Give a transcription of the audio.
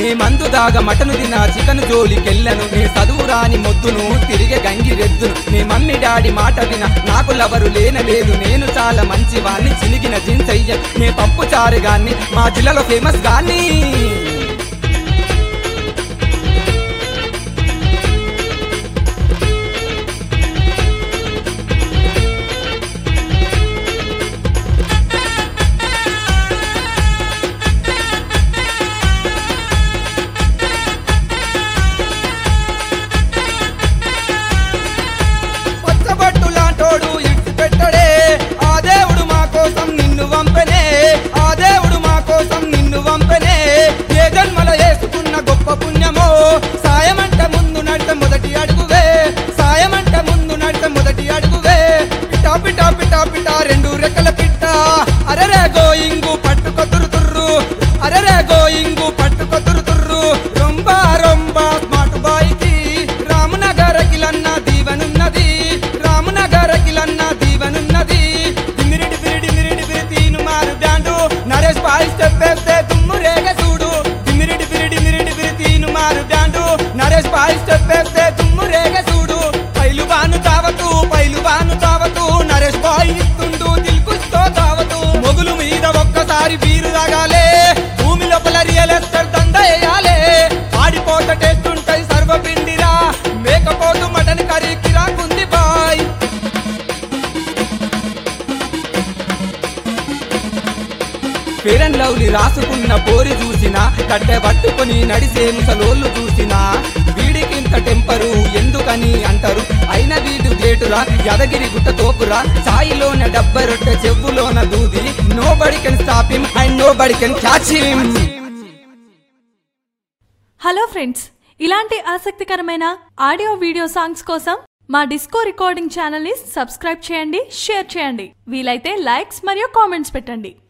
నే మందు దాగ మటను తిన చికన్ జోలికెళ్ళను నే చదువు రాని మొద్దును తిరిగే గంగి రెద్దును నీ మమ్మీ డాడీ మాట విన నాకు లవరు లేనలేదు నేను చాలా మంచి వాణ్ణి చినిగిన జిన్సయ్య నే పప్పు చారు గాన్ని మా జిల్లాలో ఫేమస్ గాన్ని పచ్చబట్టు లాంటోడు ఇడ్చి పెట్టడే ఆ దేవుడు మా కోసం నిన్ను వంపెనే ఆ దేవుడు మా కోసం నిన్ను వంపెనే ఏ జన్మల వేసుకున్న గొప్ప పుణ్యమో సాయమంట ముందు నడత మొదటి అడుగువే సాయమంట ముందు నడత మొదటి అడుగువే పిటా పిటా పిటా పిటా రెండు రెక్కల పిట్ట అరరే గోయింగు పట్టుకొతురు తుర్రు అరరే గోయింగు పట్టుకొతురు తుర్రు రొంబ రొంబ స్మార్ట్ బాయ్కి రామనగర కిలన్న దీవనున్నది రామనగర కిలన్న దీవనున్నది దిమిరిడి బిరిడి మిరిడి బిరి తీను మారు బ్యాండు నరేష్ బాయ్ స్టెప్ వేస్తే తుమ్ము రేగ చూడు దిమిరిడి బిరిడి మిరిడి బిరి తీను మారు బ్యాండు నరేష్ బాయ్ స్టెప్ వేస్తే తుమ్ము రేగ చూడు పైలు బాను తావతు పైలు బాను తావతు నరేష్ బాయ్ ఇస్తుండు దిల్కుస్తో తావతు మొగులు మీద ఒక్కసారి బీరు తాగాలే భూమి లోపల రియల్ ఎస్టేట్ దండ వేయాలే ఆడిపోత టేస్ట్ ఉంటాయి సర్వపిండిరా మేకపోతు మటన్ కర్రీ కిరాకుంది బాయ్ ఫేర్ అండ్ లవ్లీ రాసుకున్న పోరి చూసిన కట్టె పట్టుకొని నడిసే ముసలోళ్ళు చూసిన వీడికింత టెంపరు ఎందుకని అంటారు అయిన వీడు గ్రేటురా యదగిరి గుట్ట తోపురా సాయిలోన డబ్బ రొట్టె చెవులోన దూది nobody can stop him and nobody can catch him hello friends ఇలాంటి ఆసక్తికరమైన ఆడియో వీడియో సాంగ్స్ కోసం మా డిస్కో రికార్డింగ్ ఛానల్ని సబ్స్క్రైబ్ చేయండి షేర్ చేయండి వీలైతే లైక్స్ మరియు కామెంట్స్ పెట్టండి